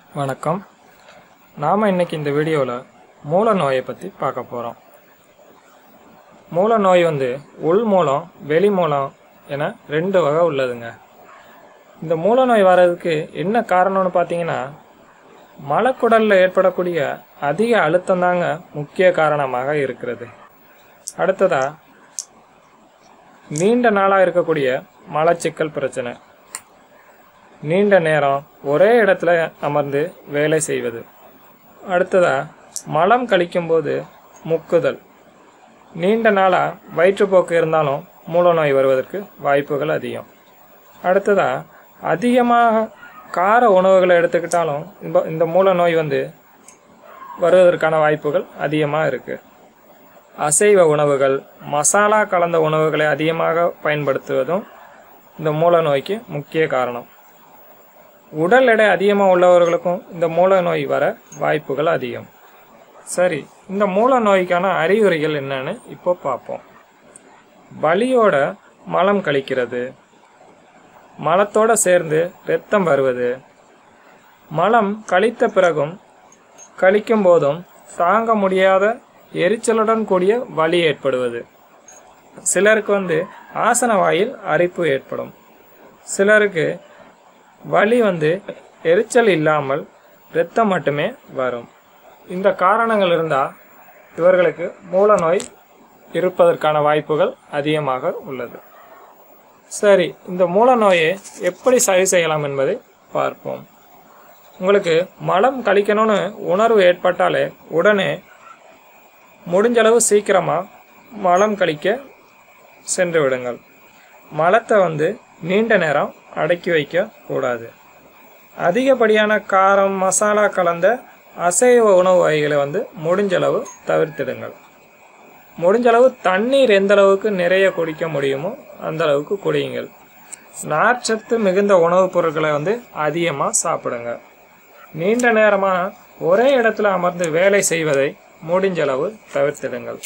வணக்கம் நாம் இன்னைக்கு இந்த வீடியோவில் மூல நோயை பற்றி பார்க்க போகிறோம் மூல நோய் வந்து உள் மூலம் வெளி மூலம் என ரெண்டு வகை உள்ளதுங்க இந்த மூல நோய் வர்றதுக்கு என்ன காரணம்னு பார்த்தீங்கன்னா மலக்குடலில் ஏற்படக்கூடிய அதிக அழுத்தம் தாங்க முக்கிய காரணமாக இருக்கிறது அடுத்ததா நீண்ட நாளாக இருக்கக்கூடிய மலச்சிக்கல் பிரச்சனை நீண்ட நேரம் ஒரே இடத்துல அமர்ந்து வேலை செய்வது அடுத்ததா மலம் கழிக்கும்போது முக்குதல் நீண்ட நாளாக வயிற்றுப்போக்கு இருந்தாலும் மூலநோய் வருவதற்கு வாய்ப்புகள் அதிகம் அடுத்ததா அதிகமாக கார உணவுகளை எடுத்துக்கிட்டாலும் இந்த இந்த மூல நோய் வந்து வருவதற்கான வாய்ப்புகள் அதிகமாக இருக்குது அசைவ உணவுகள் மசாலா கலந்த உணவுகளை அதிகமாக பயன்படுத்துவதும் இந்த மூல நோய்க்கு முக்கிய காரணம் உடல் எடை அதிகமாக உள்ளவர்களுக்கும் இந்த மூல நோய் வர வாய்ப்புகள் அதிகம் சரி இந்த மூல நோய்க்கான அறிகுறிகள் என்னன்னு இப்போ பார்ப்போம் வலியோட மலம் கழிக்கிறது மலத்தோட சேர்ந்து இரத்தம் வருவது மலம் கழித்த பிறகும் கழிக்கும் போதும் தாங்க முடியாத எரிச்சலுடன் கூடிய வலி ஏற்படுவது சிலருக்கு வந்து ஆசன வாயில் அரிப்பு ஏற்படும் சிலருக்கு வலி வந்து எரிச்சல் இல்லாமல் இரத்தம் மட்டுமே வரும் இந்த காரணங்கள் இருந்தால் இவர்களுக்கு மூல நோய் இருப்பதற்கான வாய்ப்புகள் அதிகமாக உள்ளது சரி இந்த மூல நோயை எப்படி சரி செய்யலாம் என்பதை பார்ப்போம் உங்களுக்கு மலம் கழிக்கணும்னு உணர்வு ஏற்பட்டாலே உடனே முடிஞ்சளவு சீக்கிரமாக மலம் கழிக்க சென்று விடுங்கள் மலத்தை வந்து நீண்ட நேரம் அடக்கி வைக்க கூடாது அதிகப்படியான காரம் மசாலா கலந்த அசைவ உணவு வகைகளை வந்து முடிஞ்சளவு தவிர்த்திடுங்கள் முடிஞ்சளவு தண்ணீர் எந்த அளவுக்கு நிறைய குடிக்க முடியுமோ அந்த அளவுக்கு குடியுங்கள் நார்ச்சத்து மிகுந்த உணவுப் பொருட்களை வந்து அதிகமாக சாப்பிடுங்க நீண்ட நேரமாக ஒரே இடத்துல அமர்ந்து வேலை செய்வதை முடிஞ்சளவு தவிர்த்திடுங்கள்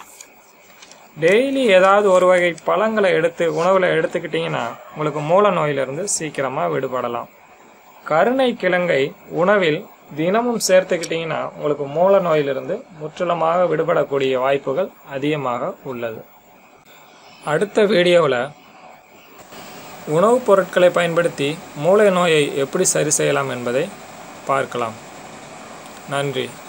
டெய்லி ஏதாவது ஒரு வகை பழங்களை எடுத்து உணவில் எடுத்துக்கிட்டிங்கன்னா உங்களுக்கு மூல நோயிலிருந்து சீக்கிரமாக விடுபடலாம் கருணை கிழங்கை உணவில் தினமும் சேர்த்துக்கிட்டிங்கன்னா உங்களுக்கு மூல நோயிலிருந்து முற்றிலுமாக விடுபடக்கூடிய வாய்ப்புகள் அதிகமாக உள்ளது அடுத்த வீடியோவில் உணவுப் பொருட்களை பயன்படுத்தி மூளை நோயை எப்படி சரி செய்யலாம் என்பதை பார்க்கலாம் நன்றி